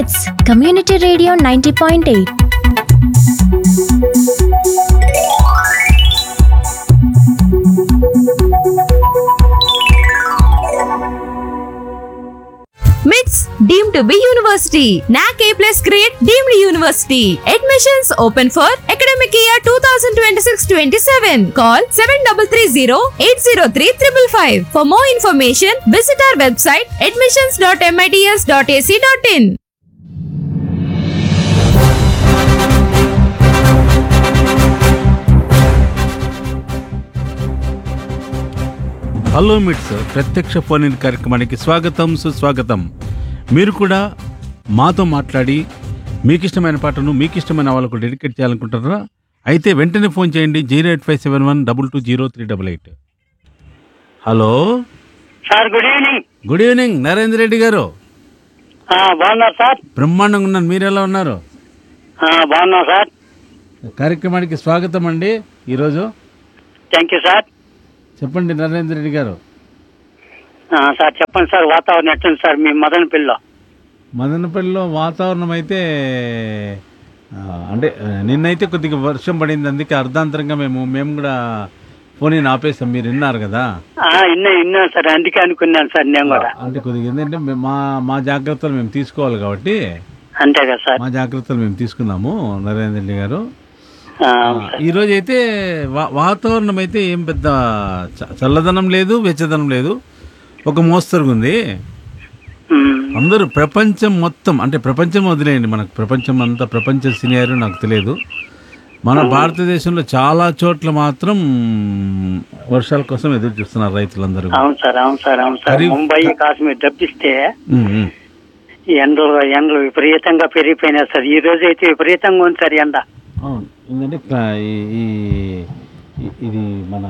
It's Community Radio 90.8. MITS deemed to be university. NAC A plus grade deemed university. Admissions open for academic year 2026-27. Call 7330-803-555. For more information, visit our website admissions.mits.ac.in. Hello MITS ప్రత్యక్ష phone in కార్యక్రమానికి స్వాగతం సుస్వాగతం మీరు కూడా మాతో మాట్లాడి మీకు ఇష్టమైన పాటను మీకు ఇష్టమైన వాళ్ళకు డెడికేట్ చేయాలనుకుంటారా అయితే వెంటనే ఫోన్ చేయండి zero eight five seven one double two zero three double eight hello sir good evening good evening Narendra Reddy garu ఆ, బాగున్నారు సార్ బ్రహ్మాండంగా ఉన్నాను మీరు ఎలా ఉన్నారు ఆ, బాగున్నాం సార్ కార్యక్రమానికి స్వాగతం అండి ఈరోజు థ్యాంక్ యూ సార్ చెప్పండి నరేంద్ర రెడ్డి గారు ఆ, సార్ చెప్పండి సార్ వాతావరణం ఎట్లుంది సార్ మీ మదన పిల్ల మదనపల్లిలో వాతావరణం అయితే ఆ, అంటే ఆ, నిన్నైతే కొద్దిగా వర్షం పడింది అందుకే అర్ధాంతరంగా మేము మేము కూడా ఫోన్ ఆపేసాం మీరు విన్నారు కదా ఇన్నా ఇన్నా సార్ అందుకే అనుకున్నాను సార్ నేను కూడా అంటే కొద్దిగా ఏంటంటే మేము- మా మా జాగ్రత్తలు మేము తీసుకోవాలి కాబట్టి అంతే కదా సార్ మా జాగ్రత్తలు మేము తీసుకున్నాము నరేంద్ర రెడ్డి గారు ఆ, అవును సార్. ఈ రోజు అయితే వా- వాతావరణం అయితే ఏం పెద్ద చ- చల్లదనం లేదు వెచ్చదనం లేదు ఒక మోస్తరుగా ఉంది ఉమ్, అందరూ ప్రపంచం మొత్తం అంటే ప్రపంచం వదిలేయండి మనకు ప్రపంచం అంతా ప్రపంచ సినియారు నాకు తెలియదు మన భారతదేశంలో చాలా చోట్ల మాత్రం వర్షాల కోసం ఎదురు చూస్తున్నారు రైతులందరూ అవును సార్ అవును సార్ అవును సార్ ఖరీఫ్- ముంబై కాశ్మీర్ తప్పిస్తే ఉమ్, ఉమ్. ఈ ఎండలు ఎండలు విపరీతంగా పెరిగిపోయినాయి సార్ ఈ రోజు అయితే విపరీతంగా ఉంది సార్ ఎండ అవును ఏంటంటే క- ఈ- ఈ- ఈ- ఇది మన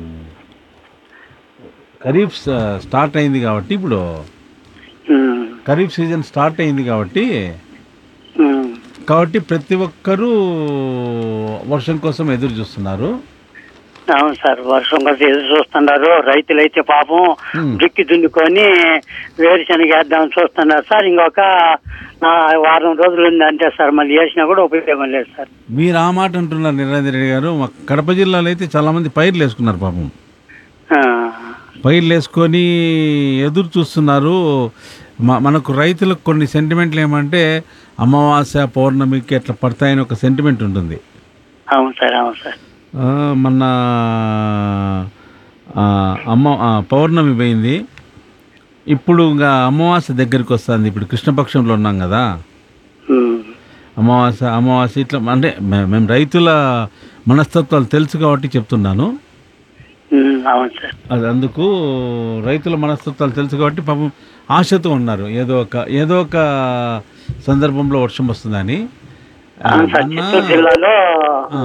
ఖరీఫ్ స- స్టార్ట్ అయింది కాబట్టి ఇప్పుడు ఉమ్, ఖరీఫ్ సీజన్ స్టార్ట్ అయింది కాబట్టి ఉమ్, కాబట్టి ప్రతి ఒక్కరూ వర్షం కోసం ఎదురు చూస్తున్నారు అవును సార్ వర్షం కోసం ఎదురు చూస్తున్నారు రైతులైతే పాపం ఉమ్. దుక్కి దున్నుకొని వేరుశనగ వేద్దామని చూస్తున్నారు సార్ ఇంకొక ఆ, వారం రోజులు ఉంది అంతే సార్ మళ్ళీ వేసినా కూడా ఉపయోగం లేదు సార్ మీరు ఆ మాట అంటున్నారు నిరంజన్ రెడ్డి గారు మా కడప జిల్లాలో అయితే చాలా మంది పైర్లు వేసుకున్నారు పాపం ఆ, పైర్లు వేసుకొని ఎదురు చూస్తున్నారు మ- మనకు రైతులకు కొన్ని సెంటిమెంట్లు ఏమంటే అమావాస్య పౌర్ణమికి అట్లా పడతాయని ఒక సెంటిమెంట్ ఉంటుంది అవును సార్ అవును సార్ ఆ, మొన్న ఆ, అమ్మ ఆ, పౌర్ణమి పోయింది ఇప్పుడు ఇంకా అమావాస్య దగ్గరికి వస్తుంది ఇప్పుడు కృష్ణపక్షంలో ఉన్నాం కదా ఉమ్, అమావాస్య అమావాస్య ఇట్లా అంటే మే- మేము రైతుల మనస్తత్వాలు తెలుసు కాబట్టి చెప్తున్నాను ఉమ్, అవును సార్ అది అందుకు రైతుల మనస్తత్వాలు తెలుసు కాబట్టి పాపం ఆశతో ఉన్నారు ఏదో ఒక ఏదో ఒక సందర్భంలో వర్షం వస్తుందని ఆ, అవును సార్ మొన్న- చిత్తూరు జిల్లాలో ఆ,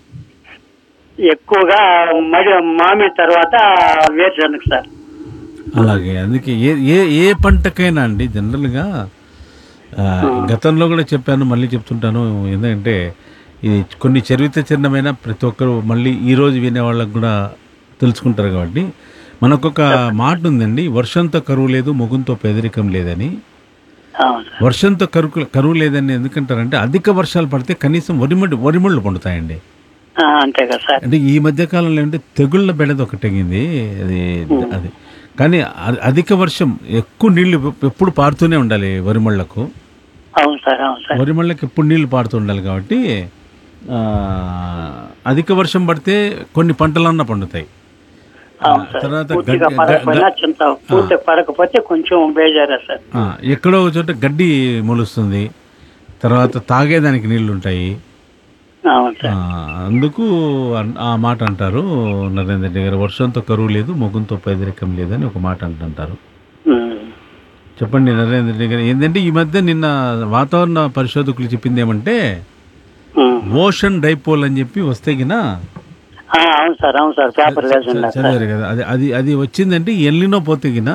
ఎక్కువగా మడి మామిడి తర్వాత వేరుశనగ సార్ అలాగే అందుకే ఏ ఏ ఏ పంటకైనా అండి జనరల్గా ఆ, గతంలో కూడా చెప్పాను మళ్ళీ చెప్తుంటాను ఎందుకంటే ఇది కొన్ని చరిత్ర చిన్నమైన ప్రతి ఒక్కరు మళ్ళీ ఈ రోజు వినే వాళ్ళకు కూడా తెలుసుకుంటారు కాబట్టి మనకొక మాట ఉందండి వర్షంతో కరువు లేదు మొగుంతో పెదరికం లేదని అవును సార్ వర్షంతో కరువు కరువు లేదని ఎందుకంటారంటే అధిక వర్షాలు పడితే కనీసం వరిమడి వరిమళ్ళు పండుతాయండి ఆ, అంతే కదా సార్ అంటే ఈ మధ్య కాలంలో ఏంటంటే తెగుళ్ళ బెడద ఒకటగింది అది అది కానీ అ- అధిక వర్షం ఎక్కువ నీళ్లు ఎప్పుడు పారుతూనే ఉండాలి వరిమళ్ళకు అవును సార్ అవును సార్ వరిమళ్ళకి ఎప్పుడు నీళ్లు పారుతూ ఉండాలి కాబట్టి ఆ, అధిక వర్షం పడితే కొన్ని పంటలన్నా పండుతాయి అవును సార్ తర్వాత పూర్తిగా గడ్డి- పడకపోయినా గ- చింత పూర్తిగా పడకపోతే కొంచెం బేజారా సార్ ఆ, ఎక్కడో ఒక చోట గడ్డి మొలుస్తుంది తర్వాత తాగేదానికి నీళ్లు ఉంటాయి అవును ఆ, సార్ అందుకు అన్- ఆ మాట అంటారు నరేంద్ర రెడ్డి గారు వర్షంతో కరువు లేదు మొగ్గుంతో పేదరికం లేదని ఒక మాట అంటుంటారు ఉమ్. చెప్పండి నరేంద్ర రెడ్డి గారు ఏంటంటే ఈ మధ్య నిన్న వాతావరణ పరిశోధకులు చెప్పింది ఏమంటే ఉమ్. ఓషన్ డైపోల్ అని చెప్పి వస్తే గిన ఆ, అవును సార్ అవును సార్ పేపర్ వేసి ఉన్నారు సార్ చదివారు కదా అది అది అది వచ్చిందంటే ఎల్లినో పోతే గిన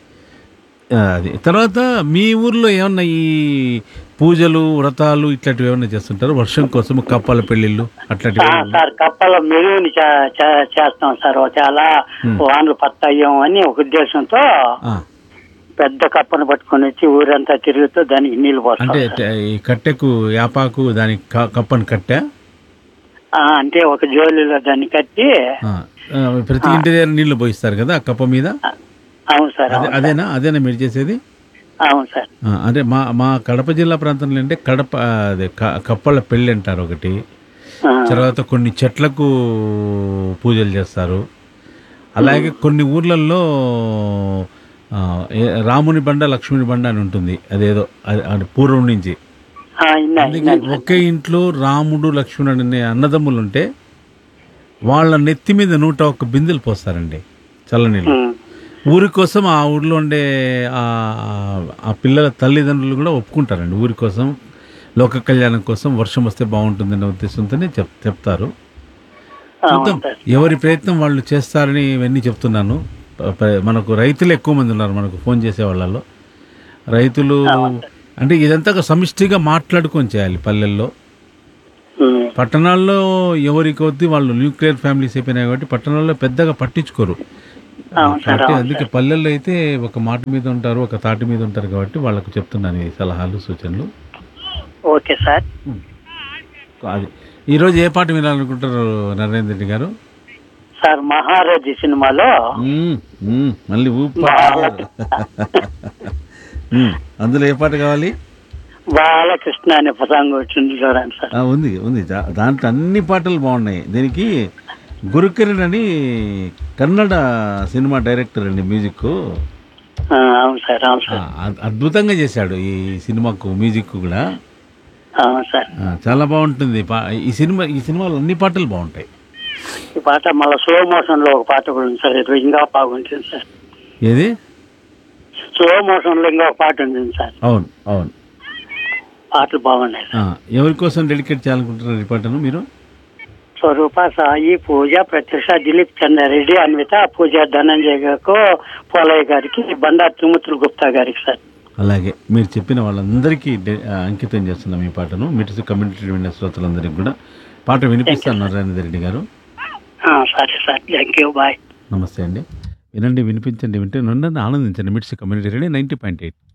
ఆ, అది తర్వాత మీ ఊర్లో ఏమన్నా ఈ పూజలు వ్రతాలు ఇట్లాంటివి ఏమన్నా చేస్తుంటారు వర్షం కోసం కప్పాల పెళ్ళిళ్ళు అట్లాంటివి ఆ, ఏమన్నా? సార్ కప్పల మెరుగుని చే- చే- చేస్తాం సార్ ఓ చాలా వానలు పత్తాయం అని ఒక ఉద్దేశంతో ఆ, పెద్ద కప్పను పట్టుకొని వచ్చి ఊరంతా తిరుగుతూ దానికి నీళ్లు పోస్తాం అంటే సార్. ట- ఈ కట్టెకు యాపాకు దానికి క- కప్పని కట్టా ఆ, అంటే ఒక జోలిలో దాన్ని కట్టి ఆ, ఆ, ప్రతి ఇంటి దగ్గర నీళ్లు పోయిస్తారు కదా ఆ కప్ప మీద అవును సార్ అదే అవును సార్. అదేనా అదేనా మీరు చేసేది అవును సార్ ఆ, అంటే మా మా కడప జిల్లా ప్రాంతంలో అంటే కడప అదే క- కప్పల పెళ్ళి అంటారు ఒకటి ఆ, తర్వాత కొన్ని చెట్లకు పూజలు చేస్తారు అలాగే కొన్ని ఊర్లలో ఆ, ఏ- రాముని బండ లక్ష్మణి బండ అని ఉంటుంది అదేదో అది- అది పూర్వం నుంచి ఆ, ఇన్నా అందుకే ఇన్నా సార్. ఒకే ఇంట్లో రాముడు లక్ష్మణుడు అనే అన్నదమ్ములు ఉంటే వాళ్ళ నెత్తి మీద నూట ఒక్క బిందెలు పోస్తారండి చల్లనీళ్ళు ఉమ్, ఊరి కోసం ఆ ఊర్లో ఉండే ఆ ఆ పిల్లల తల్లిదండ్రులు కూడా ఒప్పుకుంటారండి ఊరి కోసం లోక కళ్యాణం కోసం వర్షం వస్తే బాగుంటుందనే ఉద్దేశంతోనే చెప్ చెప్తారు చూద్దాం అవును సార్ ఎవరి ప్రయత్నం వాళ్ళు చేస్తారని ఇవన్నీ చెప్తున్నాను ప- ప- మనకు రైతులు ఎక్కువ మంది ఉన్నారు మనకు ఫోన్ చేసే వాళ్ళలో రైతులు అంటే ఇదంతా ఒక సమిష్టిగా మాట్లాడుకొని చేయాలి పల్లెల్లో ఉమ్, పట్టణాల్లో ఎవరి కొద్దీ వాళ్ళు న్యూక్లియర్ ఫ్యామిలీస్ అయిపోయినాయి కాబట్టి పట్టణాల్లో పెద్దగా పట్టించుకోరు అవును సార్, కాబట్టి అవును అందుకే పల్లెల్లో అయితే ఒక మాట మీద ఉంటారు ఒక తాటి మీద ఉంటారు కాబట్టి వాళ్ళకు చెప్తున్నాను ఈ సలహాలు సూచనలు ఓకే సార్ అది ఈరోజు ఏ పాట వినాలనుకుంటారు నరేంద్ర రెడ్డి గారు సార్ మహారాజీ సినిమాలో మ్మ్, మ్మ్, మళ్ళీ ఊప మ్మ్, అందులో ఏ పాట కావాలి బాలకృష్ణ అనే పతంగ వచ్చింది చూడండి సార్ ఆ, ఉంది ఉంది దా- దాంట్లో అన్ని పాటలు బాగున్నాయి దీనికి గురుకిరణ్ అని కన్నడ సినిమా డైరెక్టర్ అండి మ్యూజిక్ ఆ, అవును సార్ అవును సార్ అద్భుతంగా చేశాడు ఈ సినిమాకు మ్యూజిక్ కూడా అవును సార్ ఆ, చాలా బాగుంటుంది పా- ఈ సినిమా ఈ సినిమాలో అన్ని పాటలు బాగుంటాయి ఈ పాట మళ్ళీ స్లో మోషన్ లో ఒక పాట కూడా ఉంది సార్ ఇది ఇంకా బాగుంటుంది సార్ ఏది స్లో మోషన్ లో ఇంకా ఒక పాట ఉంటుంది సార్ అవును అవును పాటలు బాగున్నాయి ఆ, ఎవరి కోసం డెడికేట్ చేయాలనుకుంటున్నారు ఈ పాటను మీరు స్వరూప సాయి పూజ ప్రత్యక్ష దిలీప్ చంద్రారెడ్డి అన్విత పూజ ధనంజయ్ గారికి పోలయ్య గారికి బండా తిరుమతులు గుప్తా గారికి సార్ అలాగే మీరు చెప్పిన వాళ్ళందరికీ డె- ఆ, అంకితం చేస్తున్నాం ఈ పాటను మిట్స్ కమ్యూనిటీ విన్న శ్రోతలందరికీ కూడా పాట వినిపిస్తాను నారాయణ రెడ్డి గారు ఆ, సరే సార్ థ్యాంక్ యూ బాయ్ నమస్తే అండి వినండి వినిపించండి వింటే నుండి ఆనందించండి MITS community radio ninety point eight